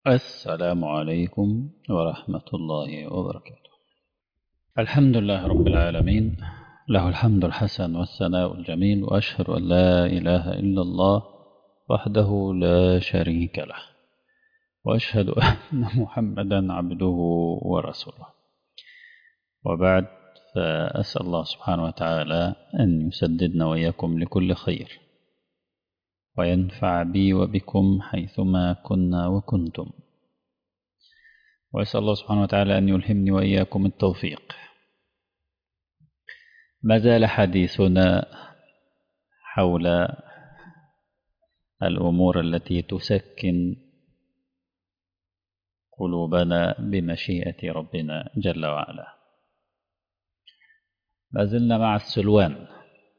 السلام عليكم ورحمة الله وبركاته الحمد لله رب العالمين له الحمد الحسن والثناء الجميل وأشهد أن لا إله إلا الله وحده لا شريك له وأشهد أن محمدا عبده ورسوله وبعد فأسأل الله سبحانه وتعالى أن يسددنا وإياكم لكل خير وينفع بي وبكم حيثما كنا وكنتم وأسأل الله سبحانه وتعالى أن يلهمني وإياكم التوفيق ما زال حديثنا حول الأمور التي تسكن قلوبنا بمشيئة ربنا جل وعلا ما زلنا مع السلوان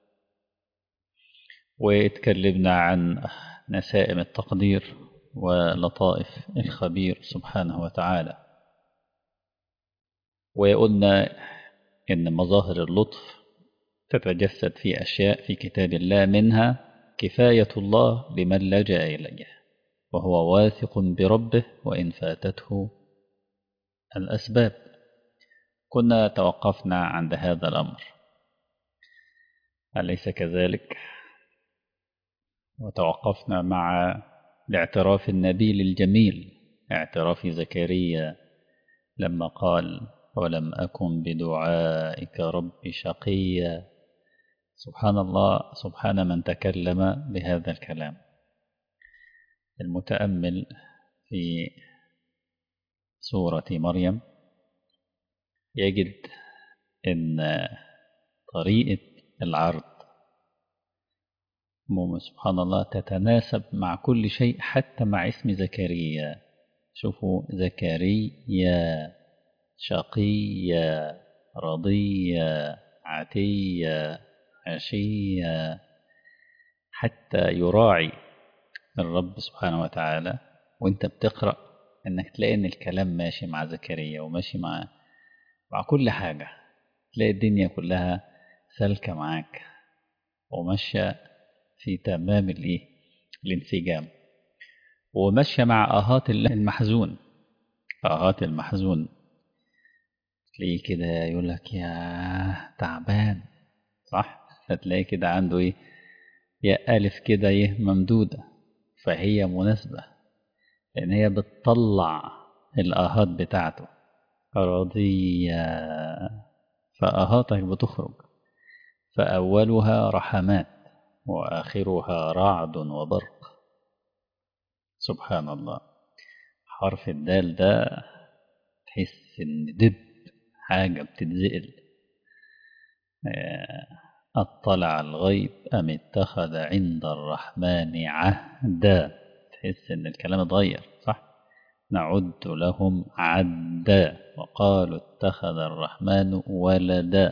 واتكلمنا عن نسائم التقدير ولطائف الخبير سبحانه وتعالى وقلنا إن مظاهر اللطف تتجسد في أشياء في كتاب الله منها كفاية الله لمن لجأ إليه وهو واثق بربه وإن فاتته الأسباب كنا توقفنا عند هذا الأمر أليس كذلك؟ وتوقفنا مع الاعتراف النبيل الجميل اعتراف زكريا لما قال ولم أكن بدعائك رب شقيا سبحان الله سبحان من تكلم بهذا الكلام المتأمل في سورة مريم يجد أن طريقة العرض سبحان الله تتناسب مع كل شيء حتى مع اسم زكريا شوفوا زكريا شقيا رضيا عتيا عشيا حتى يراعي الرب سبحانه وتعالى وانت بتقرأ انك تلاقي ان الكلام ماشي مع زكريا وماشي مع مع كل حاجة تلاقي الدنيا كلها سالكة معاك وماشية في تمام الايه الانسجام وماشية مع آهات المحزون آهات المحزون تلاقيه كده يقول لك يا تعبان صح فتلاقي كده عنده ايه يا ألف كده ايه ممدودة فهي مناسبة لأن هي بتطلع الآهات بتاعته راضية فآهاتك بتخرج فأولها رحمات وآخرها رعد وبرق سبحان الله حرف الدال ده تحس إن دب حاجة بتتزقل أطلع الغيب أم اتخذ عند الرحمن عهدا تحس إن الكلام اتغير صح نعد لهم عدا وقالوا اتخذ الرحمن ولدا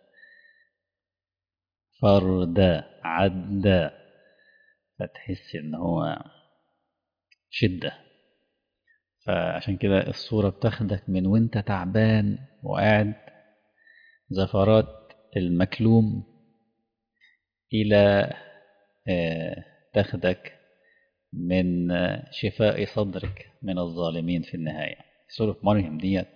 فردا عدا فتحس ان هو شدة فعشان كده الصورة بتاخدك من وانت تعبان وقاعد زفرات المكلوم إلى تاخدك من شفاء صدرك من الظالمين في النهاية سورة مريم ديت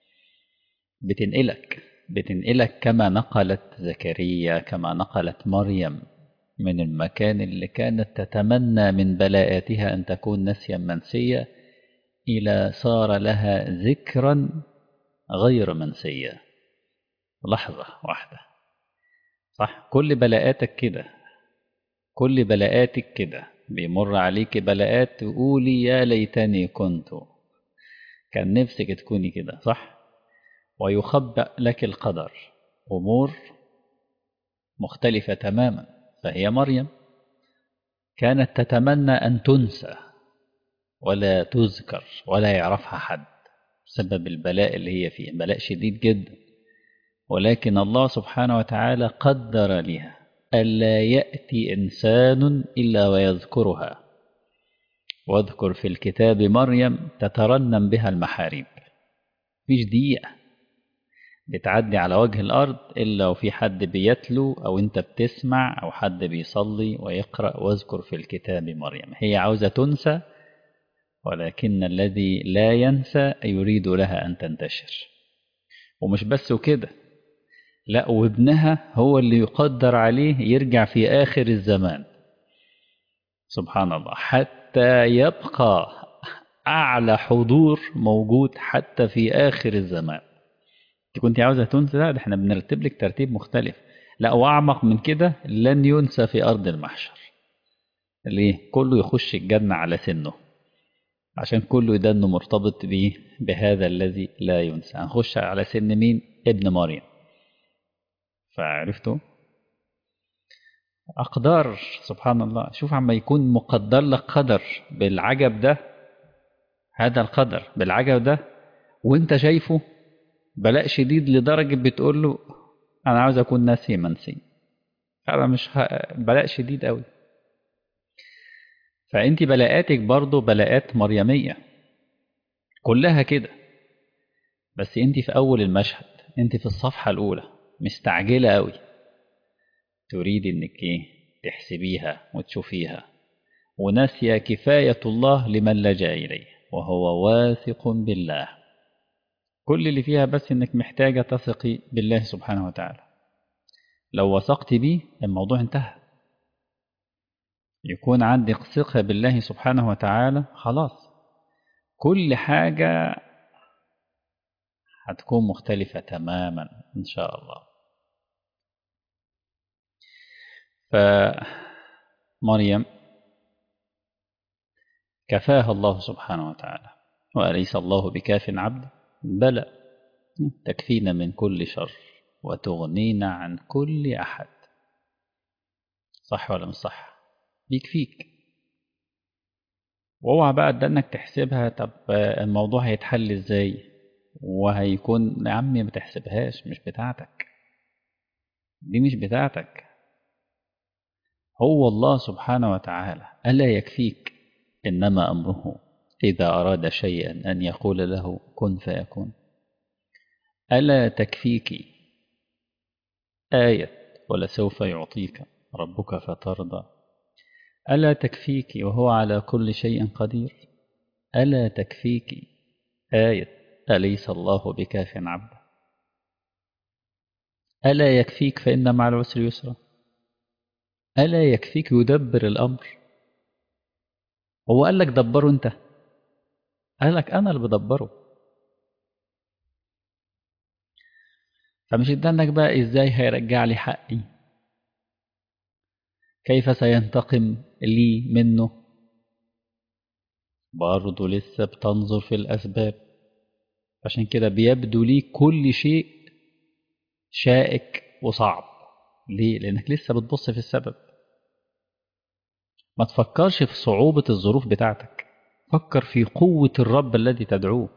بتنقلك بتنقلك كما نقلت زكريا كما نقلت مريم من المكان اللي كانت تتمنى من بلاءاتها أن تكون نسيا منسيا إلى صار لها ذكرا غير منسيا لحظة واحدة صح كل بلاءاتك كده كل بلاءاتك كده بيمر عليك بلاءات تقولي يا ليتني كنت كان نفسك تكوني كده صح ويخبأ لك القدر أمور مختلفة تماما فهي مريم كانت تتمنى أن تنسى ولا تذكر ولا يعرفها حد بسبب البلاء اللي هي فيه بلاء شديد جدا ولكن الله سبحانه وتعالى قدر لها ألا يأتي إنسان إلا ويذكرها واذكر في الكتاب مريم تترنم بها المحاريب مفيش دقيقة بتعدي على وجه الأرض إلا وفي حد بيتلو أو أنت بتسمع أو حد بيصلي ويقرأ واذكر في الكتاب مريم هي عاوزة تنسى ولكن الذي لا ينسى يريد لها أن تنتشر ومش بس وكده لا وابنها هو اللي يقدر عليه يرجع في آخر الزمان سبحان الله حتى يبقى أعلى حضور موجود حتى في آخر الزمان انت كنت عاوزة تنسى لا ده احنا بنرتب لك ترتيب مختلف لا وأعمق من كده لن ينسى في أرض المحشر ليه كله يخش الجنة على سنه عشان كله ده انه مرتبط بيه بهذا الذي لا ينسى هنخش على سن مين ابن مريم فعرفتوا أقدار سبحان الله شوف عما يكون مقدر لك قدر بالعجب ده هذا القدر بالعجب ده وانت شايفه بلاء شديد لدرجة بتقول له أنا عاوز أكون ناسي منسي هذا مش ه... بلاء شديد قوي فأنت بلاءاتك برضو بلاءات مريمية كلها كده بس أنت في أول المشهد أنت في الصفحة الأولى مستعجلة قوي تريد أنك إيه تحسبيها وتشوفيها وناسية كفاية الله لمن لجأ إليه وهو واثق بالله كل اللي فيها بس انك محتاجة تثقي بالله سبحانه وتعالى لو وثقت بيه الموضوع انتهى يكون عندك ثقة بالله سبحانه وتعالى خلاص كل حاجة هتكون مختلفة تماما إن شاء الله فمريم كفاها الله سبحانه وتعالى وأليس الله بكاف عبد بلى تكفينا من كل شر وتغنينا عن كل أحد صح ولا مش صح بيكفيك واوعى بقى ده انك تحسبها طب الموضوع هيتحل ازاي وهيكون يا عمي ما تحسبهاش مش بتاعتك دي مش بتاعتك هو الله سبحانه وتعالى ألا يكفيك إنما أمره إذا أراد شيئا أن يقول له كن فيكون ألا تكفيك آية ولسوف يعطيك ربك فترضى ألا تكفيك وهو على كل شيء قدير ألا تكفيك آية أليس الله بكاف عبده ألا يكفيك فإن مع العسر يسرا ألا يكفيك يدبر الأمر هو قال لك دبره أنت قال لك أنا اللي بدبره فمش ادانك بقى إزاي هيرجع لي حقي كيف سينتقم لي منه برضه لسه بتنظر في الأسباب عشان كده بيبدو لي كل شيء شائك وصعب ليه؟ لأنك لسه بتبص في السبب ما تفكرش في صعوبة الظروف بتاعتك فكر في قوة الرب الذي تدعوه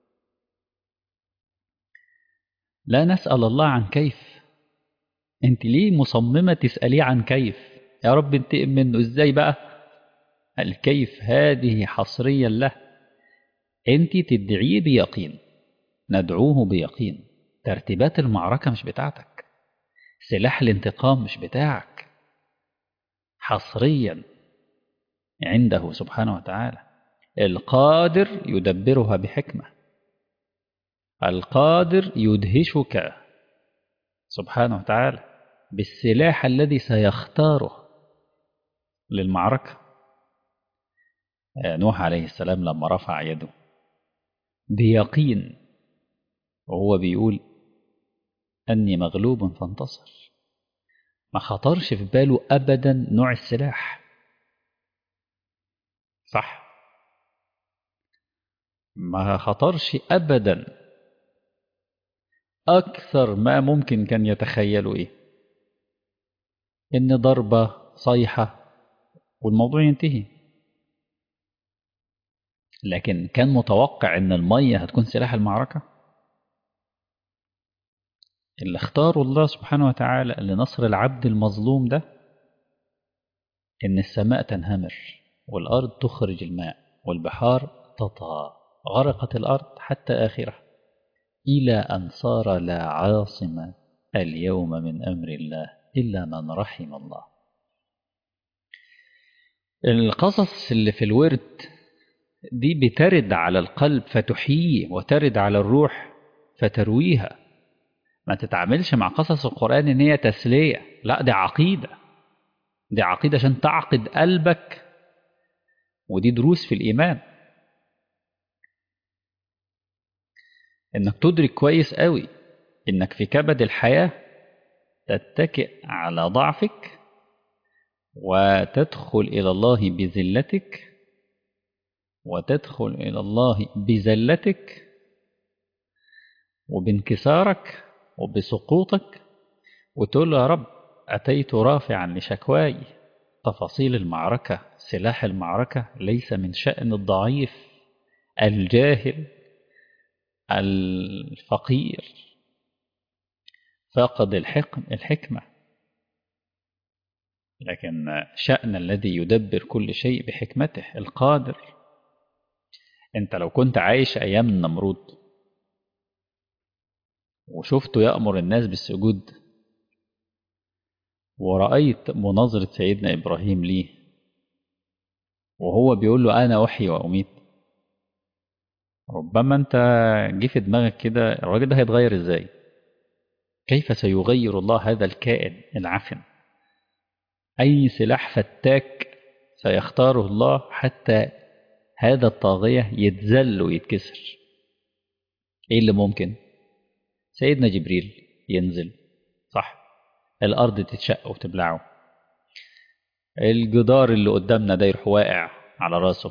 لا نسأل الله عن كيف انت ليه مصممة تسأليه عن كيف يا رب انتقم منه ازاي بقى الكيف هذه حصريا له انت تدعيه بيقين ندعوه بيقين ترتيبات المعركة مش بتاعتك سلاح الانتقام مش بتاعك حصريا عنده سبحانه وتعالى القادر يدبرها بحكمة القادر يدهشك سبحانه وتعالى بالسلاح الذي سيختاره للمعركة نوح عليه السلام لما رفع يده بيقين وهو بيقول أني مغلوب فانتصر ما خطرش في باله أبدا نوع السلاح صح ما خطرش أبدا أكثر ما ممكن كان يتخيلوا إيه إن ضربة صيحة والموضوع ينتهي لكن كان متوقع إن المية هتكون سلاح المعركة اللي اختاره الله سبحانه وتعالى لنصر العبد المظلوم ده إن السماء تنهمر والأرض تخرج الماء والبحار تطغى غرقت الأرض حتى آخره إلى أن صار لا عاصم اليوم من أمر الله إلا من رحم الله القصص اللي في الورد دي بترد على القلب فتحييه وترد على الروح فترويها ما تتعاملش مع قصص القرآن إن هي تسلية لا دي عقيدة دي عقيدة عشان تعقد قلبك ودي دروس في الإيمان إنك تدرك كويس قوي إنك في كبد الحياة تتكئ على ضعفك وتدخل إلى الله بذلتك وتدخل إلى الله بذلتك وبانكسارك وبسقوطك وتقول له يا رب أتيت رافعا لشكواي تفاصيل المعركة سلاح المعركة ليس من شأن الضعيف الجاهل الفقير فاقد الحكم الحكمة لكن شأن الذي يدبر كل شيء بحكمته القادر انت لو كنت عايش ايام النمرود وشفته يأمر الناس بالسجود ورأيت مناظرة سيدنا إبراهيم ليه وهو بيقول له أنا أحيي وأميت ربما أنت جه في دماغك كده الراجل ده هيتغير إزاي كيف سيغير الله هذا الكائن العفن أي سلاح فتاك سيختاره الله حتى هذا الطاغية يتذل ويتكسر إيه اللي ممكن سيدنا جبريل ينزل صح الأرض تتشق وتبلعه الجدار اللي قدامنا ده يروح واقع على راسه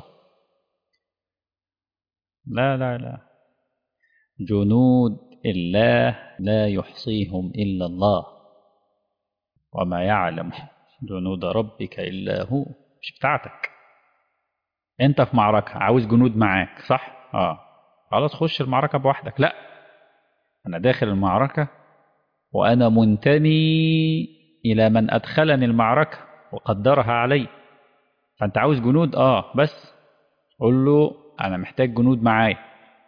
لا لا لا جنود الله لا يحصيهم إلا الله وما يعلم جنود ربك إلا هو مش بتاعتك انت في معركة عاوز جنود معاك صح اه خلاص خش المعركة بوحدك لا انا داخل المعركة وانا منتمي الى من ادخلني المعركة وقدرها علي فانت عاوز جنود اه بس قول له انا محتاج جنود معايا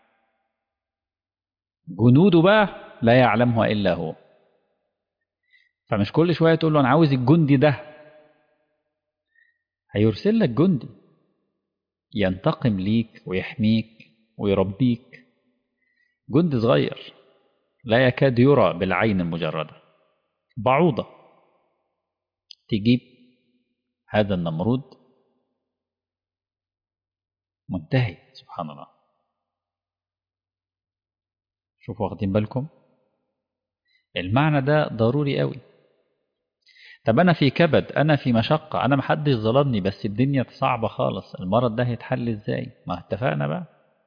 جنوده بقى لا يعلمها الا هو فمش كل شويه تقول له انا عاوز الجندي ده هيرسل لك جندي ينتقم ليك ويحميك ويربيك جندي صغير لا يكاد يرى بالعين المجردة بعوضة تجيب هذا النمرود منتهي سبحان الله شوفوا واخدين بالكم المعنى ده ضروري قوي طب انا في كبد انا في مشقه انا محدش ظلمني بس الدنيا صعبه خالص المرض ده هيتحل ازاي ما اتفقنا بقى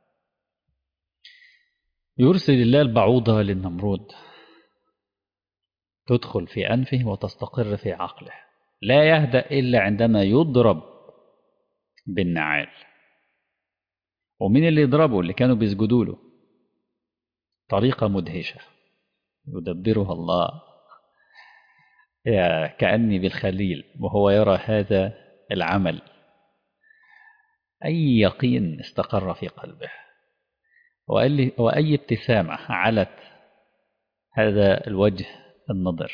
يرسل الله البعوضة للنمرود تدخل في أنفه وتستقر في عقله لا يهدأ إلا عندما يضرب بالنعال ومين اللي يضربه اللي كانوا بيسجدوا له طريقة مدهشة يدبرها الله يا كأني بالخليل وهو يرى هذا العمل أي يقين استقر في قلبه وأي ابتسامة علت هذا الوجه النضر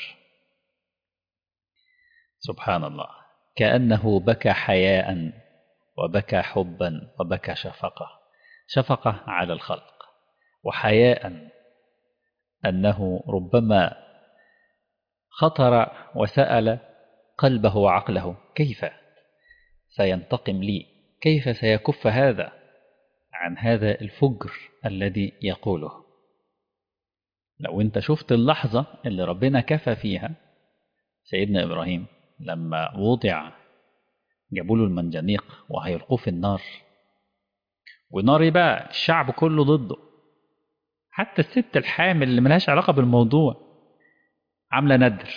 سبحان الله كأنه بكى حياء وبكى حبا وبكى شفقة شفقة على الخلق وحياء أنه ربما خطر وسأل قلبه وعقله كيف سينتقم لي كيف سيكف هذا عن هذا الفجر الذي يقوله لو انت شفت اللحظة اللي ربنا كفى فيها سيدنا إبراهيم لما وضع جابوا له المنجنيق وهيلقوه في النار ونار بقى الشعب كله ضده حتى الست الحامل اللي ملهاش علاقة بالموضوع عاملة ندر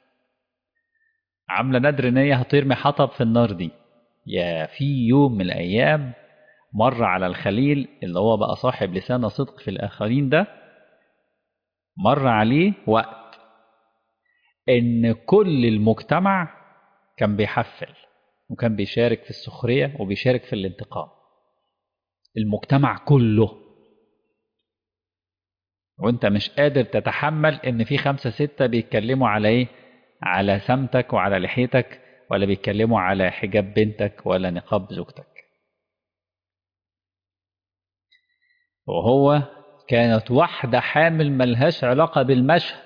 عاملة ندر ان هي هترمي حطب في النار دي يا في يوم من الأيام مر على الخليل اللي هو بقى صاحب لسان صدق في الآخرين ده مر عليه وقت إن كل المجتمع كان بيحفل وكان بيشارك في السخرية وبيشارك في الانتقام المجتمع كله وانت مش قادر تتحمل ان في خمسة ستة بيتكلموا على ايه على سمتك وعلى لحيتك ولا بيتكلموا على حجاب بنتك ولا نقاب زوجتك وهو كانت واحدة حامل ملهاش علاقة بالمشهد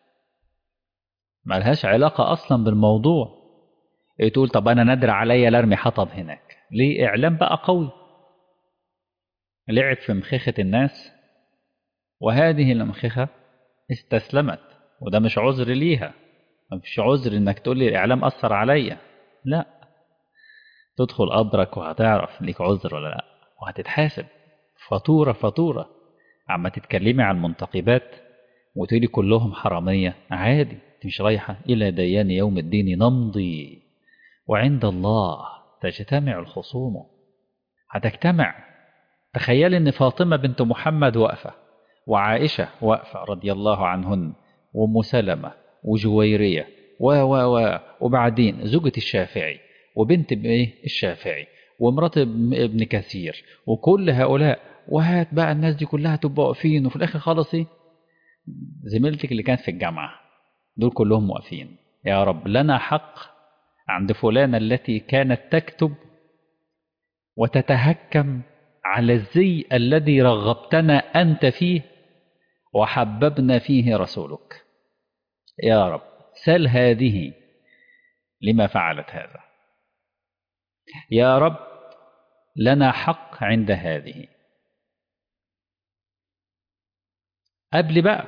ملهاش علاقة أصلا بالموضوع إيه تقول طب أنا نادر عليا لارمي حطب هناك ليه إعلام بقى قوي لعب في مخيخة الناس وهذه المخيخة استسلمت وده مش عذر ليها مش عذر انك تقول لي الاعلام اثر عليا لا تدخل قبرك وهتعرف ليك عذر ولا لا وهتتحاسب فاتوره فاتوره عما تتكلمي عن المنتقبات وتقولي كلهم حراميه عادي انت مش رايحه الى ديان يوم الدين نمضي وعند الله تجتمع الخصوم هتجتمع تخيل ان فاطمه بنت محمد واقفه وعائشه واقفه رضي الله عنهن وام سلمه وجويريه و و و وبعدين زوجة الشافعي وبنت ايه الشافعي ومرات ابن كثير وكل هؤلاء وهات بقى الناس دي كلها تبقى واقفين وفي الاخر خالص ايه زميلتك اللي كانت في الجامعه دول كلهم واقفين يا رب لنا حق عند فلانه التي كانت تكتب وتتهكم على الزي الذي رغبتنا انت فيه وحببنا فيه رسولك يا رب سل هذه لما فعلت هذا يا رب لنا حق عند هذه قبل بقى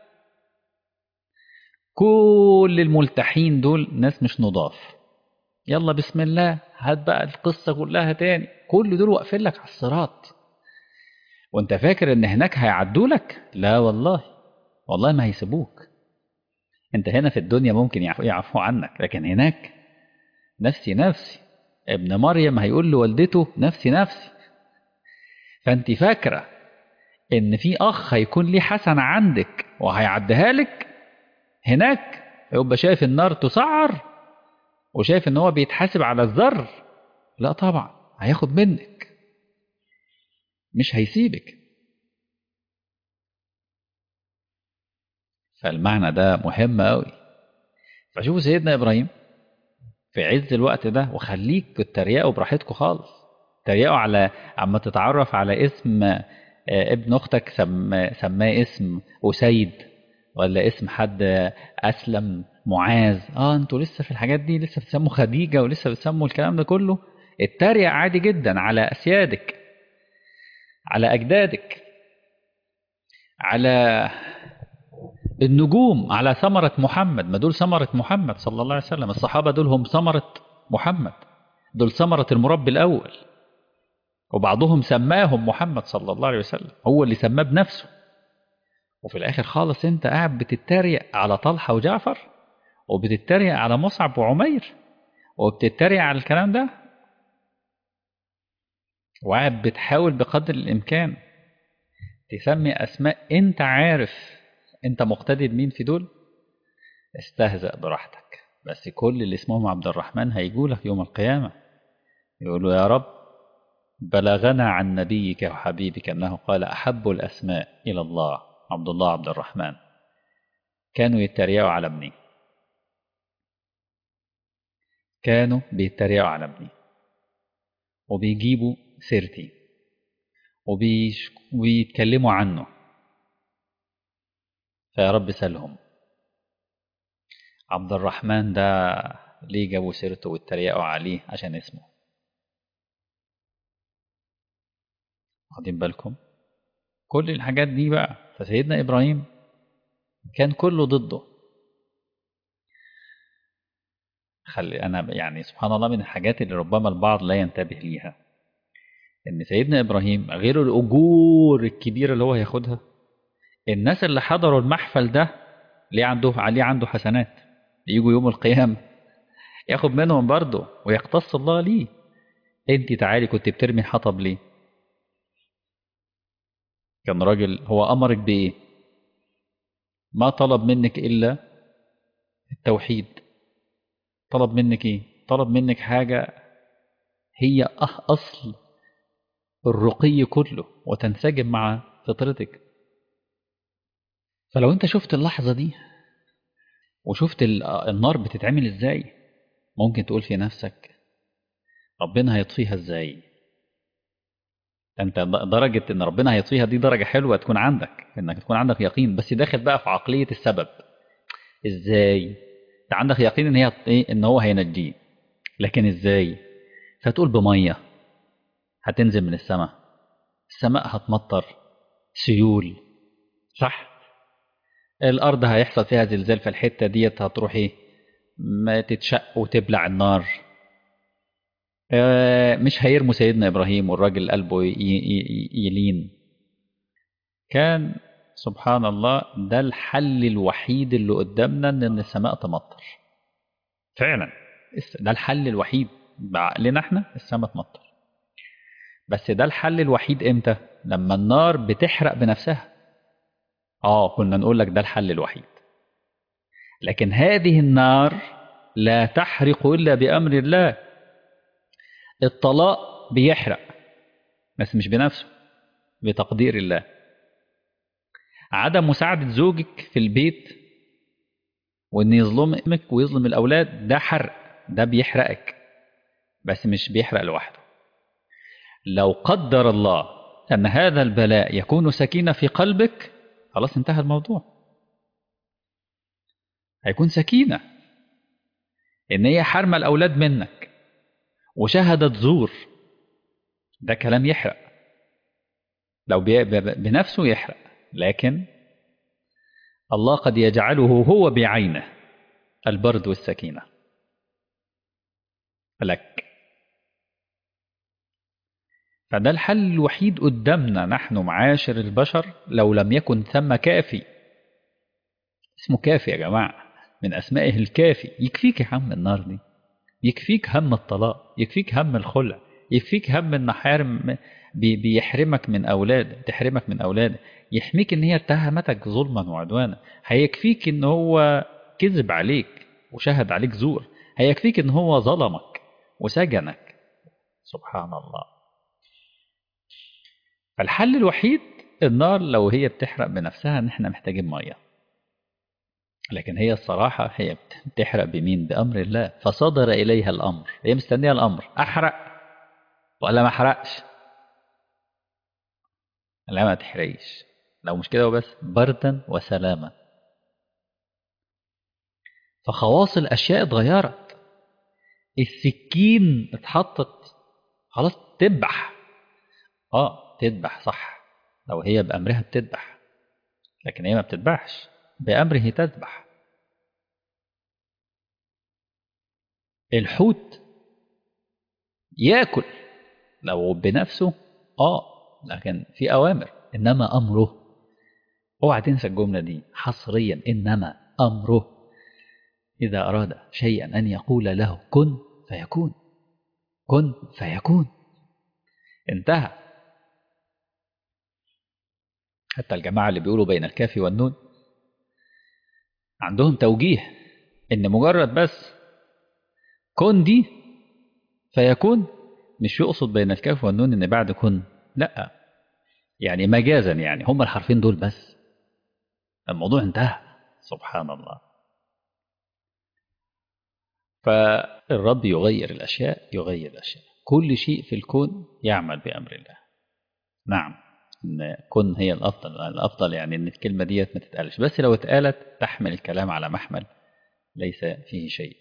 كل الملتحين دول ناس مش نضاف يلا بسم الله هات بقى القصة كلها تاني كل دول واقفين لك على الصراط وانت فاكر ان هناك هيعدوا لك لا والله والله ما هيسيبوك انت هنا في الدنيا ممكن يعفو عنك لكن هناك نفسي نفسي ابن مريم هيقول لوالدته نفسي نفسي فانت فاكره ان في اخ هيكون ليه حسنه عندك وهيعديها لك هناك يبقى شايف النار تسعر وشايف ان هو بيتحاسب على الذر لا طبعا هياخد منك مش هيسيبك فالمعنى ده مهم قوي فشوفوا سيدنا ابراهيم في عز الوقت ده وخليك تتريقوا براحتكم خالص تريقوا على عما تتعرف على اسم ابن اختك سم... سماه اسم اسيد ولا اسم حد اسلم معاذ اه انتوا لسه في الحاجات دي لسه بتسموا خديجه ولسه بتسموا الكلام ده كله اتريق عادي جدا على اسيادك على اجدادك على النجوم على ثمرة محمد ما دول ثمرة محمد صلى الله عليه وسلم الصحابة دول هم ثمرة محمد دول ثمرة المربي الأول وبعضهم سماهم محمد صلى الله عليه وسلم هو اللي سماه بنفسه وفي الآخر خالص أنت قاعد بتتريق على طلحة وجعفر وبتتريق على مصعب وعمير وبتتريق على الكلام ده وقاعد بتحاول بقدر الإمكان تسمي أسماء أنت عارف أنت مقتدي بمين في دول استهزأ براحتك بس كل اللي اسمهم عبد الرحمن هيجوا لك يوم القيامة يقولوا يا رب بلغنا عن نبيك وحبيبك أنه قال أحب الأسماء إلى الله عبد الله عبد الرحمن كانوا يتريقوا على ابني كانوا بيتريقوا على ابني وبيجيبوا سيرتي وبيش... وبيتكلموا عنه فيا رب سلهم عبد الرحمن ده ليه جابوا سيرته واتريقوا عليه عشان اسمه واخدين بالكم كل الحاجات دي بقى فسيدنا إبراهيم كان كله ضده خلي أنا يعني سبحان الله من الحاجات اللي ربما البعض لا ينتبه ليها إن سيدنا إبراهيم غير الأجور الكبيرة اللي هو هياخدها الناس اللي حضروا المحفل ده ليه عنده عليه عنده حسنات يجوا يوم القيامة ياخد منهم برضه ويقتص الله ليه انت تعالي كنت بترمي حطب ليه كان راجل هو أمرك بإيه ما طلب منك إلا التوحيد طلب منك إيه طلب منك حاجة هي أصل الرقي كله وتنسجم مع فطرتك فلو انت شفت اللحظة دي وشفت النار بتتعمل ازاي ممكن تقول في نفسك ربنا هيطفيها ازاي انت درجة ان ربنا هيطفيها دي درجة حلوة تكون عندك انك تكون عندك يقين بس داخل بقى في عقلية السبب ازاي انت عندك يقين ان هي ايه ان هو هينجيه لكن ازاي فتقول بمية هتنزل من السماء السماء هتمطر سيول صح الارض هيحصل فيها زلزال في الحتة ديت هتروح ايه ما تتشق وتبلع النار مش هيرموا سيدنا إبراهيم والراجل قلبه يلين كان سبحان الله ده الحل الوحيد اللي قدامنا ان السماء تمطر فعلا ده الحل الوحيد بعقلنا احنا السماء تمطر بس ده الحل الوحيد امتى لما النار بتحرق بنفسها اه كنا نقول لك ده الحل الوحيد لكن هذه النار لا تحرق الا بامر الله الطلاق بيحرق بس مش بنفسه بتقدير الله عدم مساعدة زوجك في البيت وإن يظلمك ويظلم الأولاد ده حرق ده بيحرقك بس مش بيحرق لوحده لو قدر الله أن هذا البلاء يكون سكينة في قلبك خلاص انتهى الموضوع هيكون سكينة إن هي حرمة الأولاد منك وشهدت زور ده كلام يحرق لو بنفسه يحرق لكن الله قد يجعله هو بعينه البرد والسكينة لك فده الحل الوحيد قدامنا نحن معاشر البشر لو لم يكن ثم كافي اسمه كافي يا جماعة من أسمائه الكافي يكفيك يا عم النار دي يكفيك هم الطلاق يكفيك هم الخلع يكفيك هم ان حارم بيحرمك من اولاد تحرمك من اولاد يحميك ان هي اتهمتك ظلما وعدوانا هيكفيك ان هو كذب عليك وشهد عليك زور هيكفيك ان هو ظلمك وسجنك سبحان الله فالحل الوحيد النار لو هي بتحرق بنفسها ان احنا محتاجين ميه لكن هي الصراحة هي بتحرق بمين بأمر الله فصدر إليها الأمر هي مستنية الأمر أحرق ولا ما أحرقش لا ما تحرقش لو مش كده وبس بردا وسلاما فخواص الأشياء اتغيرت السكين اتحطت خلاص تذبح اه تذبح صح لو هي بأمرها بتذبح لكن هي ما بتذبحش بأمره تذبح الحوت ياكل لو بنفسه اه لكن في أوامر إنما أمره اوعى تنسى الجملة دي حصريا إنما أمره إذا أراد شيئا أن يقول له كن فيكون كن فيكون انتهى حتى الجماعة اللي بيقولوا بين الكاف والنون عندهم توجيه ان مجرد بس كن دي فيكون مش يقصد بين الكاف والنون ان بعد كن لا يعني مجازا يعني هم الحرفين دول بس الموضوع انتهى سبحان الله فالرب يغير الاشياء يغير الاشياء كل شيء في الكون يعمل بامر الله نعم ان كن هي الافضل الافضل يعني ان الكلمه ديت ما تتقالش بس لو اتقالت تحمل الكلام على محمل ليس فيه شيء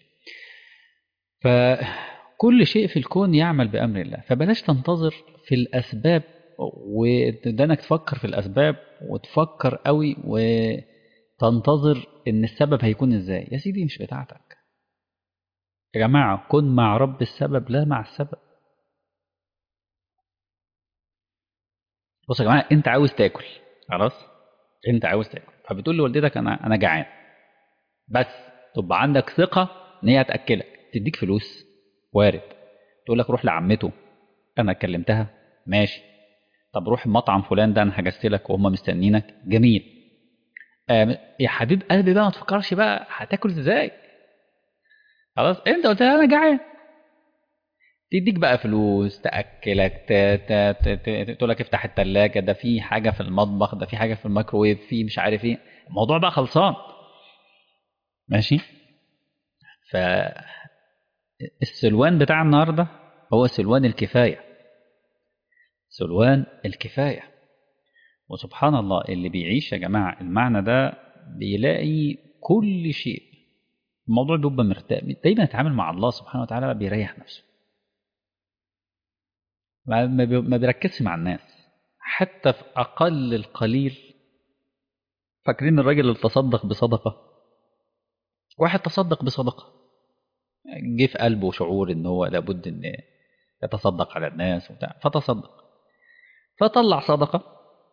فكل شيء في الكون يعمل بامر الله فبلاش تنتظر في الاسباب ودانك تفكر في الاسباب وتفكر قوي وتنتظر ان السبب هيكون ازاي يا سيدي مش بتاعتك يا جماعه كن مع رب السبب لا مع السبب بص يا جماعه انت عاوز تاكل خلاص انت عاوز تاكل فبتقول لوالدتك انا انا جعان بس تبقى عندك ثقه ان هي هتاكلك تديك فلوس وارد تقول لك روح لعمته انا كلمتها ماشي طب روح المطعم فلان ده انا حجزت لك وهم مستنينك جميل آه يا حبيب قلبي بقى ما تفكرش بقى هتاكل ازاي خلاص انت قلت لها انا جعان تديك بقى فلوس تاكلك تقول لك افتح الثلاجه ده في حاجه في المطبخ ده في حاجه في الميكروويف في مش عارف ايه الموضوع بقى خلصان ماشي ف السلوان بتاع النهارده هو سلوان الكفايه سلوان الكفاية وسبحان الله اللي بيعيش يا جماعة المعنى ده بيلاقي كل شيء الموضوع بيبقى مرتاح دايما يتعامل مع الله سبحانه وتعالى بيريح نفسه ما بيركزش مع الناس حتى في أقل القليل فاكرين الراجل اللي تصدق بصدقة واحد تصدق بصدقة جه في قلبه شعور ان هو لابد ان يتصدق على الناس وبتاع فتصدق فطلع صدقة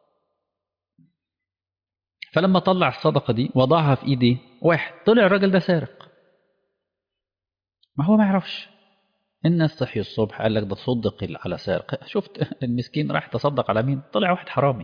فلما طلع الصدقة دي وضعها في ايديه واحد طلع الراجل ده سارق ما هو ما يعرفش الناس صحي الصبح قال لك ده تصدق على سارق شفت المسكين راح تصدق على مين طلع واحد حرامي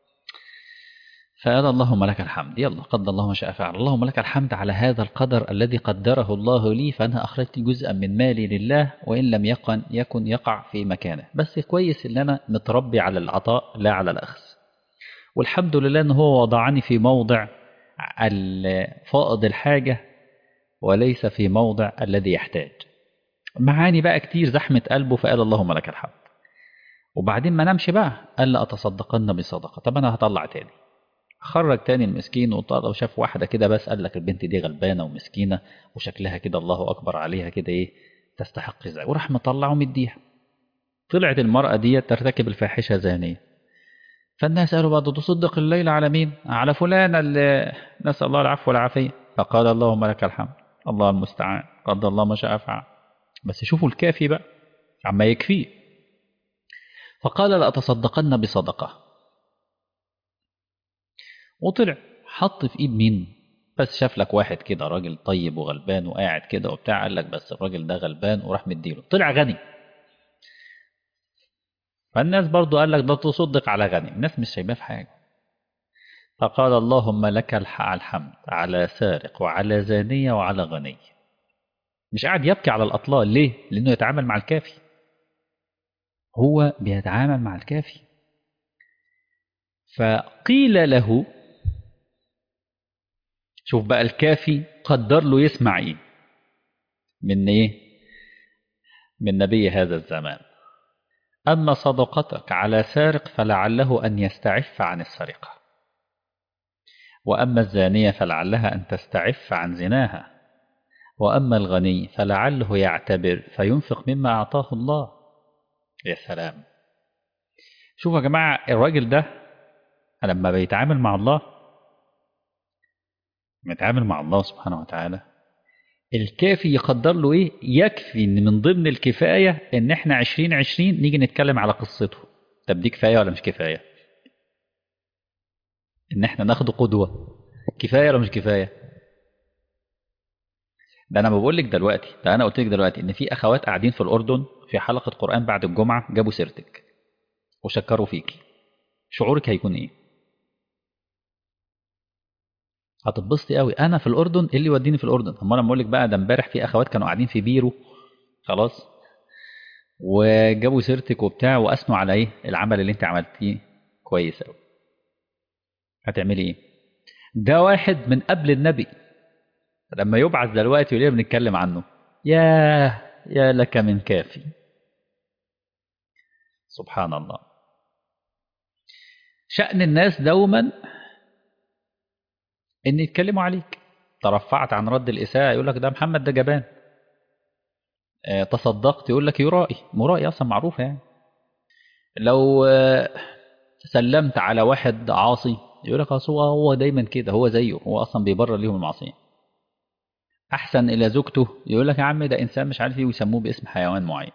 فقال اللهم لك الحمد يلا قدر الله ما شاء فعل اللهم لك الحمد على هذا القدر الذي قدره الله لي فأنا أخرجت جزءا من مالي لله وإن لم يكن يكن يقع في مكانه بس كويس إن أنا متربي على العطاء لا على الأخذ والحمد لله أن هو وضعني في موضع فائض الحاجة وليس في موضع الذي يحتاج معاني بقى كتير زحمة قلبه فقال اللهم لك الحمد وبعدين ما نمشي بقى قال لا أتصدقن بصدقة طب أنا هطلع تاني خرج تاني المسكين وطلع وشاف واحدة كده بس قال لك البنت دي غلبانة ومسكينة وشكلها كده الله أكبر عليها كده إيه تستحق زي وراح مطلع ومديها طلعت المرأة دي ترتكب الفاحشة زانية فالناس قالوا بعد تصدق الليلة على مين على فلان اللي نسأل الله العفو والعافية فقال اللهم لك الحمد الله المستعان قد الله ما شاء فعل بس شوفوا الكافي بقى عما يكفيه فقال لأتصدقن بصدقة وطلع حط في ايد مين بس شاف لك واحد كده راجل طيب وغلبان وقاعد كده وبتاع قال لك بس الراجل ده غلبان وراح مديله طلع غني فالناس برضو قال لك ده تصدق على غني الناس مش شايفاه في حاجه فقال اللهم لك الحمد على سارق وعلى زانية وعلى غني مش قاعد يبكي على الأطلال ليه؟ لأنه يتعامل مع الكافي هو بيتعامل مع الكافي فقيل له شوف بقى الكافي قدر له يسمع ايه من ايه من نبي هذا الزمان أما صدقتك على سارق فلعله أن يستعف عن السرقة وأما الزانية فلعلها أن تستعف عن زناها وأما الغني فلعله يعتبر فينفق مما أعطاه الله يا سلام شوفوا يا جماعة الراجل ده لما بيتعامل مع الله بيتعامل مع الله سبحانه وتعالى الكافي يقدر له ايه يكفي ان من ضمن الكفاية ان احنا عشرين عشرين نيجي نتكلم على قصته طب دي كفاية ولا مش كفاية ان احنا ناخده قدوة كفاية ولا مش كفاية ده انا بقول لك دلوقتي ده انا قلت لك دلوقتي ان في اخوات قاعدين في الاردن في حلقة قرآن بعد الجمعة جابوا سيرتك وشكروا فيكي شعورك هيكون ايه هتتبسطي قوي انا في الاردن ايه اللي يوديني في الاردن اما انا بقول لك بقى ده امبارح في اخوات كانوا قاعدين في بيرو خلاص وجابوا سيرتك وبتاع واثنوا على ايه العمل اللي انت عملتيه كويس قوي هتعملي ايه ده واحد من قبل النبي لما يبعث دلوقتي وليه بنتكلم عنه يا يا لك من كافي سبحان الله شأن الناس دوما ان يتكلموا عليك ترفعت عن رد الإساءة يقول لك ده محمد ده جبان اه تصدقت يقول لك يرائي مرائي أصلا معروفة يعني لو اه سلمت على واحد عاصي يقول لك هو هو دايما كده هو زيه هو أصلا بيبرر ليهم المعصية أحسن إلى زوجته يقول لك يا عم ده إنسان مش عارف إيه ويسموه باسم حيوان معين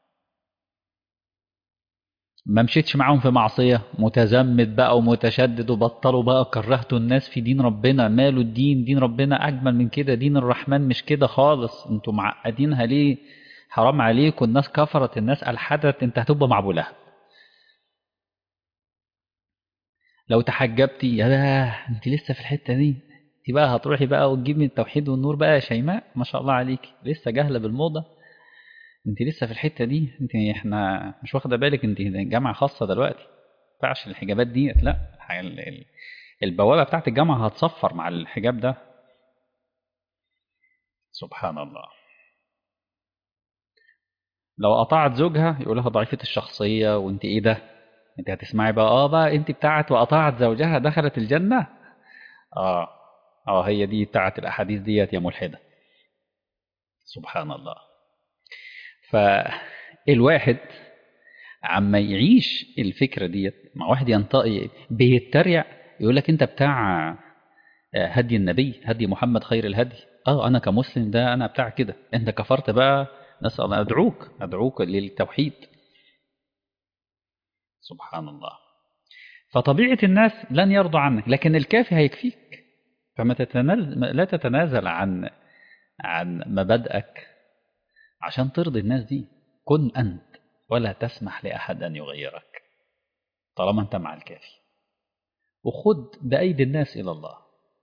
ما مشيتش معاهم في معصية متزمت بقى ومتشدد وبطلوا بقى كرهتوا الناس في دين ربنا ماله الدين دين ربنا أجمل من كده دين الرحمن مش كده خالص انتوا معقدينها ليه حرام عليكم الناس كفرت الناس ألحدت انت هتبقى مع أبو لهب لو تحجبتي يا بقى انت لسه في الحتة دي انت بقى هتروحي بقى وتجيبي التوحيد والنور بقى يا شيماء ما شاء الله عليك لسه جاهلة بالموضة انت لسه في الحته دي انت احنا مش واخده بالك انت جامعه خاصه دلوقتي ما ينفعش الحجابات ديت لا البوابه بتاعت الجامعه هتصفر مع الحجاب ده سبحان الله لو قطعت زوجها يقول لها ضعيفه الشخصيه وانت ايه ده انت هتسمعي بقى اه بقى انت بتاعت واطاعت زوجها دخلت الجنه اه اه هي دي بتاعت الاحاديث ديت يا ملحده سبحان الله فالواحد عما يعيش الفكره ديت مع واحد ينطقي بيتريق يقول لك انت بتاع هدي النبي هدي محمد خير الهدي اه انا كمسلم ده انا بتاع كده انت كفرت بقى نسال ادعوك ادعوك للتوحيد سبحان الله فطبيعه الناس لن يرضوا عنك لكن الكافي هيكفيك فما تتنازل لا تتنازل عن عن مبادئك عشان ترضي الناس دي كن انت ولا تسمح لاحد ان يغيرك طالما انت مع الكافي وخد بايدي الناس الى الله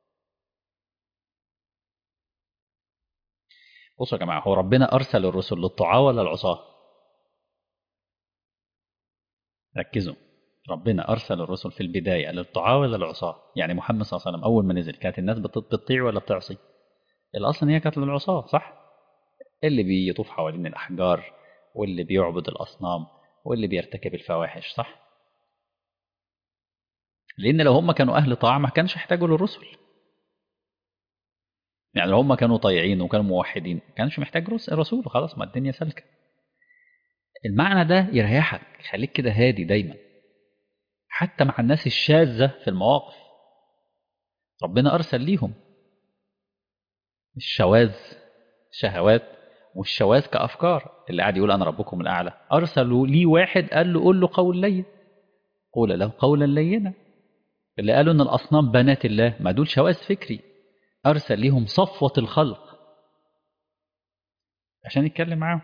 بصوا يا جماعه هو ربنا ارسل الرسل للطعاه ولا العصاه ركزوا ربنا ارسل الرسل في البدايه للطعاه ولا العصاه يعني محمد صلى الله عليه وسلم اول ما نزل كانت الناس بتطيع ولا بتعصي الاصل ان هي كانت للعصاه صح اللي بيطوف حوالين الاحجار واللي بيعبد الاصنام واللي بيرتكب الفواحش صح لان لو هم كانوا اهل طاعه ما كانش يحتاجوا للرسل يعني لو هم كانوا طيعين وكانوا موحدين ما كانش محتاج رسول خلاص ما الدنيا سالكه المعنى ده يريحك يخليك كده هادي دايما حتى مع الناس الشاذة في المواقف ربنا أرسل ليهم الشواذ شهوات والشواذ كأفكار اللي قاعد يقول أنا ربكم الأعلى أرسلوا لي واحد قال له قول له قول لين قول له قولا لينا اللي قالوا إن الأصنام بنات الله ما دول شواذ فكري أرسل ليهم صفوة الخلق عشان يتكلم معاهم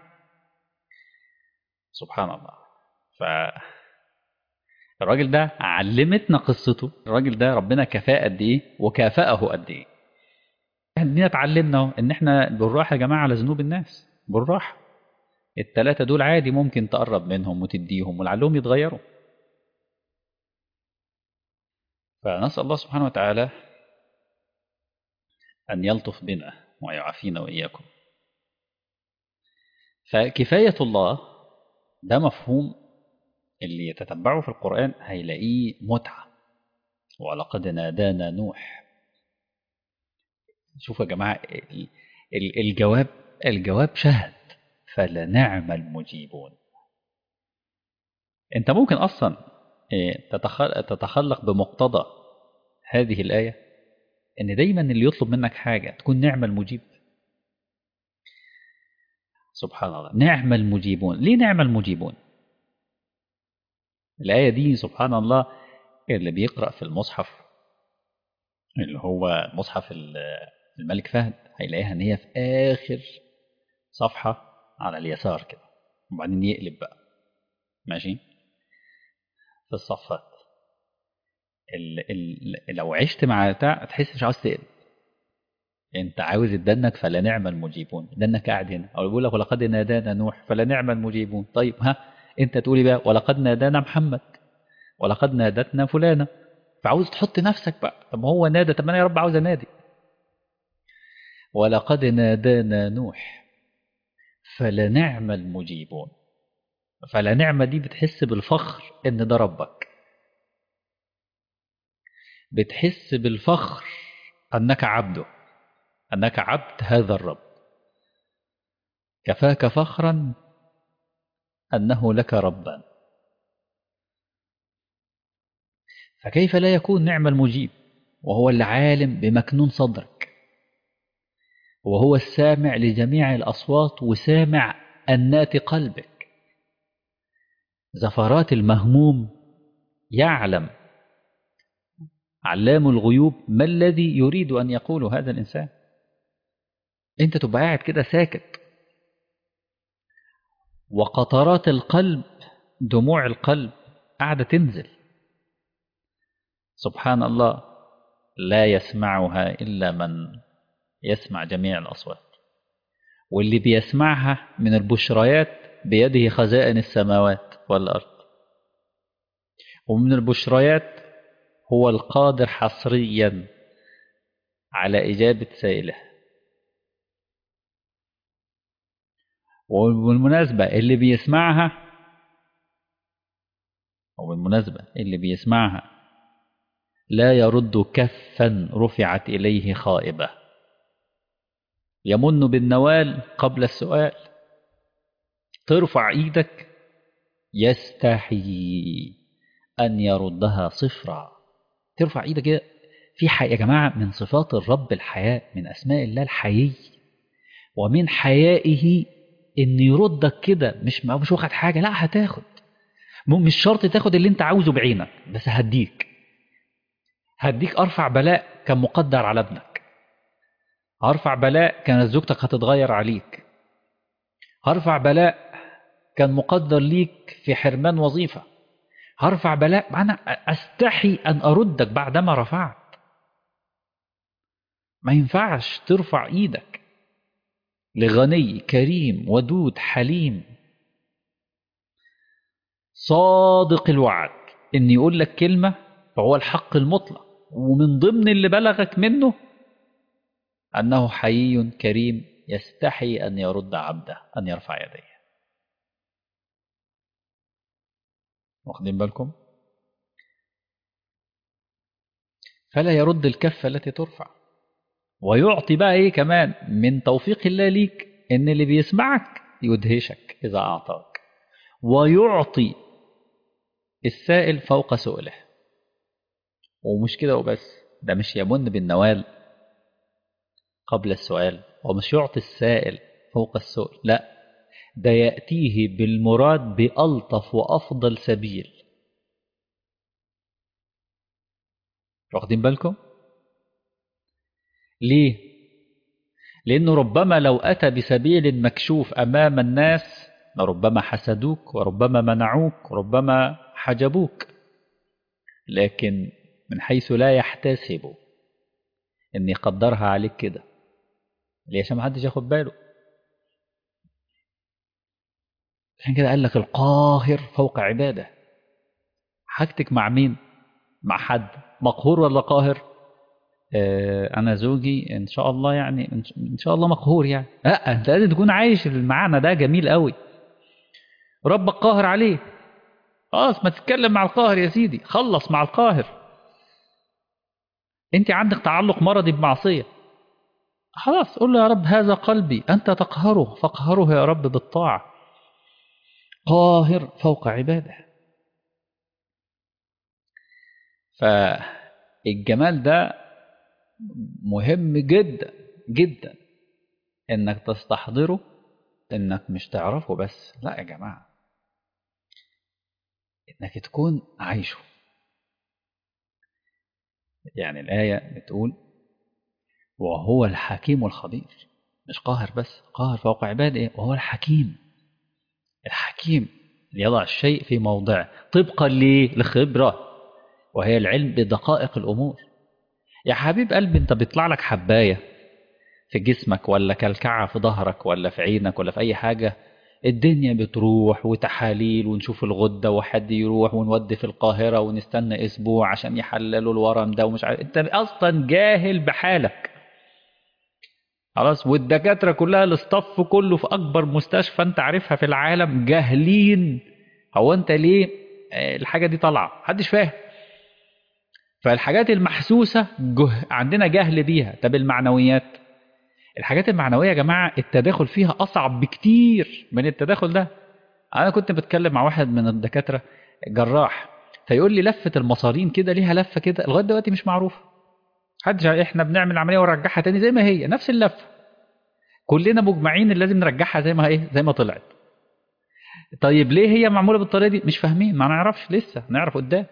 سبحان الله ف الراجل ده علمتنا قصته الراجل ده ربنا كفاه قد ايه وكافأه قد ايه احنا اتعلمنا ان احنا بالراحه يا جماعه على ذنوب الناس بالراحه التلاتة دول عادي ممكن تقرب منهم وتديهم ولعلهم يتغيروا فنسأل الله سبحانه وتعالى أن يلطف بنا ويعافينا وإياكم فكفاية الله ده مفهوم اللي يتتبعه في القرآن هيلاقيه متعة ولقد نادانا نوح شوفوا يا جماعة الجواب الجواب شهد فلنعم المجيبون انت ممكن اصلا تتخلق بمقتضى هذه الآية ان دايما اللي يطلب منك حاجة تكون نعم المجيب سبحان الله نعم المجيبون ليه نعم المجيبون الآية دي سبحان الله اللي بيقرأ في المصحف اللي هو مصحف الملك فهد هيلاقيها ان هي في آخر صفحة على اليسار كده وبعدين يقلب بقى ماشي في الصفات ال ال لو عشت مع بتاع تحس مش عاوز تقلب انت عاوز تدنك فلا نعم المجيبون دنك قاعد هنا او بيقول لك ولقد نادانا نوح فلا نعم المجيبون طيب ها انت تقولي بقى ولقد نادانا محمد ولقد نادتنا فلانة فعاوز تحط نفسك بقى طب هو نادى طب انا يا رب عاوز انادي ولقد نادانا نوح فلنعم المجيبون فلنعمة دي بتحس بالفخر ان ده ربك بتحس بالفخر انك عبده انك عبد هذا الرب كفاك فخرا أنه لك ربا فكيف لا يكون نعم المجيب وهو العالم بمكنون صدرك وهو السامع لجميع الأصوات وسامع أنات قلبك زفرات المهموم يعلم علام الغيوب ما الذي يريد أن يقول هذا الإنسان أنت تبقى قاعد كده ساكت وقطرات القلب دموع القلب قاعدة تنزل سبحان الله لا يسمعها إلا من يسمع جميع الأصوات واللي بيسمعها من البشريات بيده خزائن السماوات والأرض ومن البشريات هو القادر حصريا على إجابة سائله وبالمناسبة اللي بيسمعها وبالمناسبة اللي بيسمعها لا يرد كفا رفعت إليه خائبة يمن بالنوال قبل السؤال ترفع ايدك يستحي أن يردها صفرا ترفع ايدك كده في حي يا جماعة من صفات الرب الحياء من أسماء الله الحيي ومن حيائه إن يردك كده مش مش واخد حاجة لا هتاخد مش شرط تاخد اللي أنت عاوزه بعينك بس هديك هديك أرفع بلاء كان مقدر على ابنك هرفع بلاء كانت زوجتك هتتغير عليك هرفع بلاء كان مقدر ليك في حرمان وظيفة هرفع بلاء أنا أستحي أن أردك بعدما رفعت ما ينفعش ترفع إيدك لغني كريم ودود حليم صادق الوعد إن يقول لك كلمة فهو الحق المطلق ومن ضمن اللي بلغك منه أنه حيي كريم يستحي أن يرد عبده أن يرفع يديه واخدين بالكم فلا يرد الكفة التي ترفع ويعطي بقى ايه كمان من توفيق الله ليك ان اللي بيسمعك يدهشك اذا اعطاك ويعطي السائل فوق سؤله ومش كده وبس ده مش يمن بالنوال قبل السؤال ومش يعطي السائل فوق السؤل لا ده يأتيه بالمراد بألطف وأفضل سبيل واخدين بالكم ليه لأنه ربما لو أتى بسبيل مكشوف أمام الناس لربما حسدوك وربما منعوك وربما حجبوك لكن من حيث لا يحتسب ان يقدرها عليك كده ليه عشان محدش ياخد باله عشان كده قال لك القاهر فوق عباده حاجتك مع مين مع حد مقهور ولا قاهر آه انا زوجي ان شاء الله يعني ان شاء الله مقهور يعني لا انت لازم تكون عايش المعنى ده جميل قوي ربك قاهر عليه خلاص ما تتكلم مع القاهر يا سيدي خلص مع القاهر انت عندك تعلق مرضي بمعصية خلاص قول له يا رب هذا قلبي أنت تقهره فاقهره يا رب بالطاعة قاهر فوق عباده فالجمال ده مهم جدا جدا انك تستحضره انك مش تعرفه بس لا يا جماعة انك تكون عايشه يعني الآية بتقول وهو الحكيم الخبير مش قاهر بس قاهر فوق عباده وهو الحكيم الحكيم يضع الشيء في موضعه طبقا ليه لخبرة وهي العلم بدقائق الأمور يا حبيب قلبي انت بيطلع لك حباية في جسمك ولا كلكعة في ظهرك ولا في عينك ولا في أي حاجة الدنيا بتروح وتحاليل ونشوف الغدة وحد يروح ونودي في القاهرة ونستنى أسبوع عشان يحللوا الورم ده ومش عارف أنت أصلا جاهل بحالك خلاص والدكاترة كلها الاستاف كله في أكبر مستشفى أنت عارفها في العالم جاهلين هو أنت ليه الحاجة دي طالعة محدش فاهم فالحاجات المحسوسة جه عندنا جهل بيها طب المعنويات الحاجات المعنوية يا جماعة التداخل فيها أصعب بكتير من التداخل ده أنا كنت بتكلم مع واحد من الدكاترة جراح فيقول لي لفة المصارين كده ليها لفة كده لغاية دلوقتي مش معروفة حدش احنا بنعمل عملية ونرجعها تاني زي ما هي نفس اللفة كلنا مجمعين اللي لازم نرجعها زي ما ايه زي ما طلعت طيب ليه هي معمولة بالطريقة دي مش فاهمين ما نعرفش لسه نعرف قدام